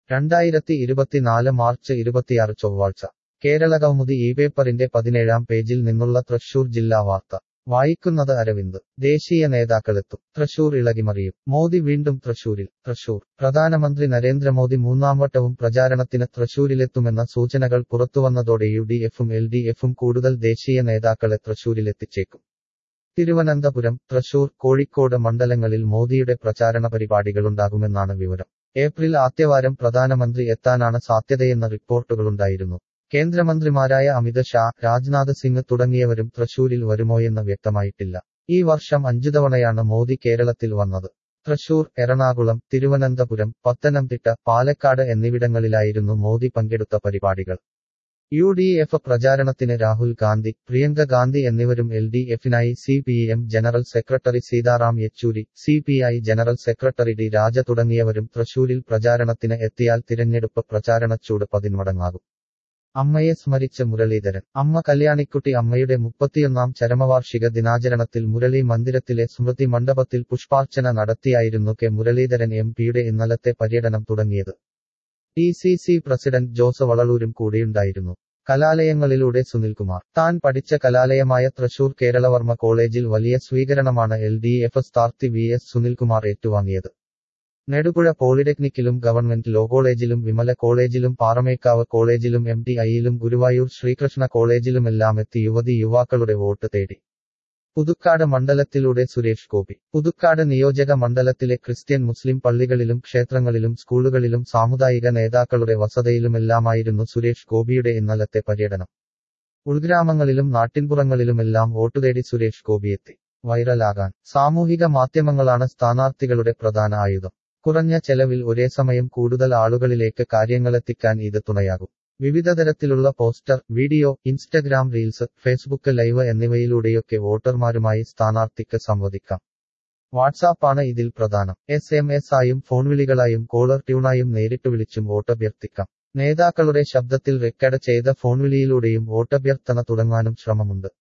രണ്ടായിരത്തി ഇരുപത്തിനാല് മാർച്ച് ഇരുപത്തിയാറ് ചൊവ്വാഴ്ച കേരള കൗമുദി ഈ പേപ്പറിന്റെ പതിനേഴാം പേജിൽ നിന്നുള്ള തൃശൂർ ജില്ലാ വാർത്ത വായിക്കുന്നത് അരവിന്ദ് ദേശീയ നേതാക്കളെത്തും തൃശൂർ ഇളകിമറിയും മോദി വീണ്ടും തൃശൂരിൽ തൃശൂർ പ്രധാനമന്ത്രി നരേന്ദ്രമോദി മൂന്നാം വട്ടവും പ്രചാരണത്തിന് തൃശൂരിലെത്തുമെന്ന സൂചനകൾ പുറത്തുവന്നതോടെ യു ഡി എഫും എൽ ഡി എഫും കൂടുതൽ ദേശീയ നേതാക്കളെ തൃശൂരിലെത്തിച്ചേക്കും തിരുവനന്തപുരം തൃശൂർ കോഴിക്കോട് മണ്ഡലങ്ങളിൽ മോദിയുടെ പ്രചാരണ പരിപാടികളുണ്ടാകുമെന്നാണ് വിവരം ഏപ്രിൽ ആദ്യവാരം പ്രധാനമന്ത്രി എത്താനാണ് സാധ്യതയെന്ന റിപ്പോർട്ടുകളുണ്ടായിരുന്നു കേന്ദ്രമന്ത്രിമാരായ അമിത് ഷാ രാജ്നാഥ് സിംഗ് തുടങ്ങിയവരും തൃശൂരിൽ വരുമോയെന്ന് വ്യക്തമായിട്ടില്ല ഈ വർഷം അഞ്ചു തവണയാണ് മോദി കേരളത്തിൽ വന്നത് തൃശൂർ എറണാകുളം തിരുവനന്തപുരം പത്തനംതിട്ട പാലക്കാട് എന്നിവിടങ്ങളിലായിരുന്നു മോദി പങ്കെടുത്ത പരിപാടികൾ യു ഡി എഫ് പ്രചാരണത്തിന് രാഹുൽ ഗാന്ധി പ്രിയങ്ക ഗാന്ധി എന്നിവരും എൽ ഡി എഫിനായി C P M general secretary Sitaram Yechury C P I general secretary D Raja തുടങ്ങിയവരും തൃശൂരിൽ പ്രചാരണത്തിന് എത്തിയാൽ തിരഞ്ഞെടുപ്പ് പ്രചാരണച്ചൂട് പതിന്മടങ്ങാകും അമ്മയെ സ്മരിച്ച് മുരളീധരൻ അമ്മ കല്യാണിക്കുട്ടി അമ്മയുടെ മുപ്പത്തിയൊന്നാം ചരമവാർഷിക ദിനാചരണത്തിൽ മുരളി മന്ദിരത്തിലെ സ്മൃതി മണ്ഡപത്തിൽ പുഷ്പാർച്ചന നടത്തിയായിരുന്നു കെ മുരളീധരൻ എം പിയുടെ ഇന്നലത്തെ പര്യടനം തുടങ്ങിയത് D C C president Jose വളളൂരും കൂടിയുണ്ടായിരുന്നു കലാലയങ്ങളിലൂടെ സുനിൽകുമാർ താൻ പഠിച്ച കലാലയമായ തൃശൂർ കേരളവർമ്മ കോളേജിൽ വലിയ സ്വീകരണമാണ് എൽ ഡി എഫ് സ്ഥാർത്ഥി വി എസ് സുനിൽകുമാർ ഏറ്റുവാങ്ങിയത് നെടുപുഴ പോളിടെക്നിക്കിലും ഗവൺമെന്റ് ലോ കോളേജിലും വിമല കോളേജിലും പാറമേക്കാവ് കോളേജിലും എം ടി ഐയിലും ഗുരുവായൂർ ശ്രീകൃഷ്ണ കോളേജിലുമെല്ലാം എത്തി യുവതി യുവാക്കളുടെ വോട്ട് തേടി പുതുക്കാട് മണ്ഡലത്തിലൂടെ സുരേഷ് ഗോപി പുതുക്കാട് നിയോജക മണ്ഡലത്തിലെ ക്രിസ്ത്യൻ മുസ്ലിം പള്ളികളിലും ക്ഷേത്രങ്ങളിലും സ്കൂളുകളിലും സാമുദായിക നേതാക്കളുടെ വസതിയിലുമെല്ലാമായിരുന്നു സുരേഷ് ഗോപിയുടെ ഇന്നലത്തെ പര്യടനം ഉൾഗ്രാമങ്ങളിലും നാട്ടിൻപുറങ്ങളിലുമെല്ലാം വോട്ടുതേടി സുരേഷ് ഗോപിയെത്തി വൈറലാകാൻ സാമൂഹിക മാധ്യമങ്ങളാണ് സ്ഥാനാർത്ഥികളുടെ പ്രധാന ആയുധം കുറഞ്ഞ ചെലവിൽ ഒരേ സമയം കൂടുതൽ ആളുകളിലേക്ക് കാര്യങ്ങളെത്തിക്കാൻ ഇത് തുണയാകും വിവിധ തരത്തിലുള്ള poster video Instagram reels Facebook live എന്നിവയിലൂടെയൊക്കെ വോട്ടർമാരുമായി സ്ഥാനാർത്ഥിക്ക് സംവദിക്കാം വാട്സാപ്പാണ് ഇതിൽ പ്രധാനം എസ് എം എസ് ആയും ഫോൺ വിളികളായും കോളർ ട്യൂണായും നേരിട്ട് വിളിച്ചും വോട്ടഭ്യർത്ഥിക്കാം നേതാക്കളുടെ ശബ്ദത്തിൽ റെക്കോർഡ് ചെയ്ത ഫോൺ വിളിയിലൂടെയും വോട്ടഭ്യർത്ഥന തുടങ്ങാനും ശ്രമമുണ്ട്